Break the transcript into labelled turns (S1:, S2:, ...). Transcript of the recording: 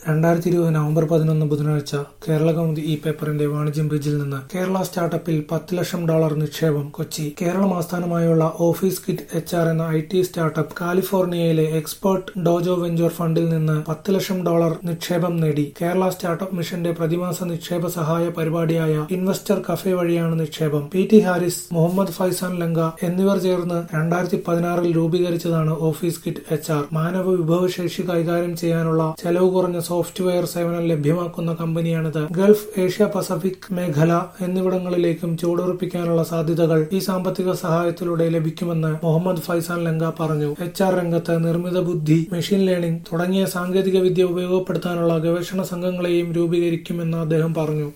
S1: രണ്ടായിരത്തി ഇരുപത് നവംബർ പതിനൊന്ന് ബുധനാഴ്ച കേരളകൗമുദി ഈ പേപ്പറിന്റെ വാണിജ്യം ബ്രിഡ്ജിൽ നിന്ന് കേരള സ്റ്റാർട്ടപ്പിൽ പത്ത് ലക്ഷം ഡോളർ നിക്ഷേപം കൊച്ചി കേരളം ആസ്ഥാനമായുള്ള ഓഫീസ് കിറ്റ് എച്ച് ആർ എന്ന ഐ ടി സ്റ്റാർട്ടപ്പ് കാലിഫോർണിയയിലെ എക്സ്പേർട്ട് ഡോജോ വെഞ്ചർ ഫണ്ടിൽ നിന്ന് പത്ത് ലക്ഷം ഡോളർ നിക്ഷേപം നേടി കേരള സ്റ്റാർട്ടപ്പ് മിഷന്റെ പ്രതിമാസ നിക്ഷേപ സഹായ പരിപാടിയായ ഇൻവെസ്റ്റർ കഫേ വഴിയാണ് നിക്ഷേപം പി ടി ഹാരിസ് മുഹമ്മദ് ഫൈസാൻ ലങ്ക എന്നിവർ ചേർന്ന് രണ്ടായിരത്തി പതിനാറിൽ രൂപീകരിച്ചതാണ് ഓഫീസ് കിറ്റ് എച്ച് ആർ മാനവ വിഭവശേഷി കൈകാര്യം ചെയ്യാനുള്ള ചെലവ് കുറഞ്ഞ സോഫ്റ്റ്വെയർ സേവനം ലഭ്യമാക്കുന്ന കമ്പനിയാണിത് ഗൾഫ് ഏഷ്യ പസഫിക് മേഖല എന്നിവിടങ്ങളിലേക്കും ചുവടുറപ്പിക്കാനുള്ള സാധ്യതകൾ ഈ സാമ്പത്തിക സഹായത്തിലൂടെ ലഭിക്കുമെന്ന് മുഹമ്മദ് ഫൈസാൻ ലങ്ക പറഞ്ഞു എച്ച് ആർ രംഗത്ത് നിർമ്മിത ബുദ്ധി മെഷീൻ ലേണിംഗ് തുടങ്ങിയ സാങ്കേതിക വിദ്യ ഉപയോഗപ്പെടുത്താനുള്ള ഗവേഷണ സംഘങ്ങളെയും രൂപീകരിക്കുമെന്ന് അദ്ദേഹം പറഞ്ഞു